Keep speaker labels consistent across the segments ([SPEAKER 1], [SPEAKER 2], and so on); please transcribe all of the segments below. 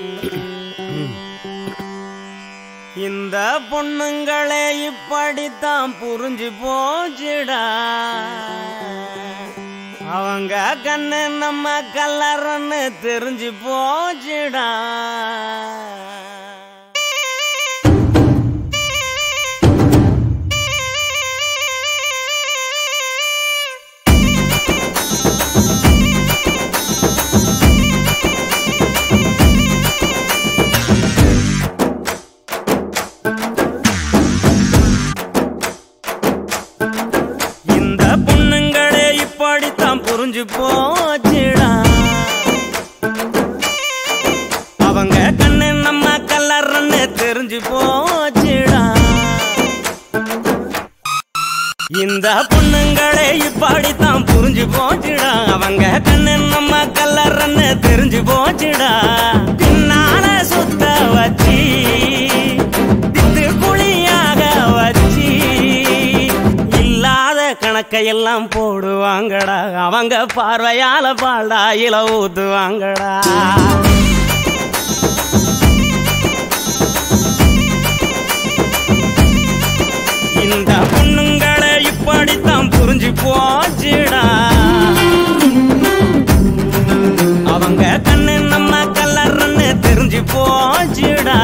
[SPEAKER 1] இந்த பொண்ணுங்களே இப்படித்தான் புரிஞ்சு போச்சுடா அவங்க கண்ணு நம்ம கல்லறன்னு தெரிஞ்சு போச்சுடா இந்த பொண்ணுங்களே இப்படித்தான் புரிஞ்சு போச்சுடா அவங்க கண்ணு நம்ம கல்லறன்னு தெரிஞ்சு போச்சுடா இந்த பொண்ணுங்களே இப்படித்தான் புரிஞ்சு போச்சுடா அவங்க கண்ணு நம்ம கல்லறன்னு தெரிஞ்சு போச்சுடா பின்னால சுத்த வச்சு தித்து குழியாக வச்சு இல்லாத கணக்கையெல்லாம் போடுவாங்கடா அவங்க பார்வையால பாடா இல ஊத்துவாங்கடா இந்த பொண்ணுங்களை இப்படித்தான் புரிஞ்சு போச்சுடா அவங்க கண்ணு நம்ம கல்லறன்னு தெரிஞ்சு போச்சுடா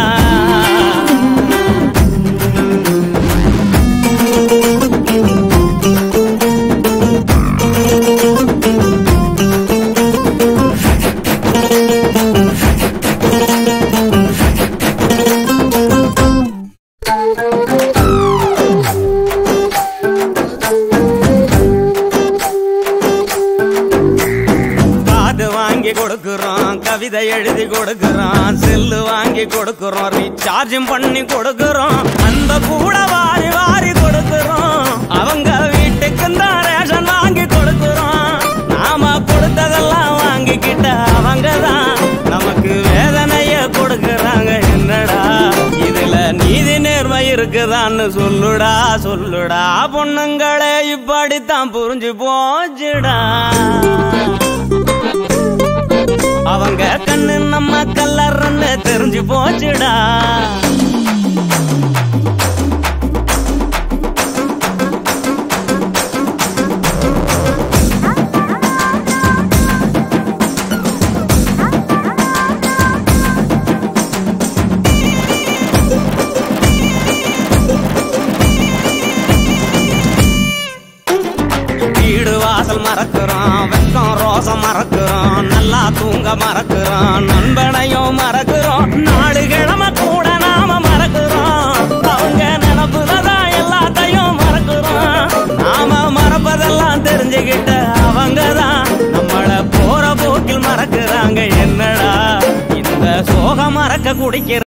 [SPEAKER 1] காது வாங்கி கொடுக்கிறோம் கவிதை எழுதி கொடுக்கிறோம் செல்லு வாங்கி கொடுக்கிறோம் ரீசார்ஜும் பண்ணி கொடுக்கிறோம் அந்த கூட வாரி வாரி கொடுக்கிறோம் அவங்க வீட்டுக்கு தான் ரேஷன் வாங்கி கொடுக்கிறோம் நாம கொடுத்ததெல்லாம் வாங்கிக்கிட்ட அவங்க தான் நமக்கு வேதனைய கொடுக்கறாங்க என்னடா இதுல நீதி நேர்மை இருக்குதான்னு சொல்லுடா சொல்லுடா பொண்ணுங்களே இப்படித்தான் புரிஞ்சு போச்சுடா அவங்க கண்ணு நம்ம கல்லறன்னு தெரிஞ்சு போச்சுடா வீடு வாசல் மறக்கிறோம் வெக்கம் ரோசம் மறக்கிறோம் நல்லா தூங்க மறக்கிறோம் நண்பனையும் மறக்கிறோம் நாடு கிழமை கூட நாம மறக்கிறோம் அவங்க நினப்புலதான் எல்லாத்தையும் மறக்கிறோம் நாம மறப்பதெல்லாம் தெரிஞ்சுக்கிட்ட அவங்க தான் நம்மள போற போக்கில் மறக்கிறாங்க என்னடா இந்த சோகம் மறக்க குடிக்கிற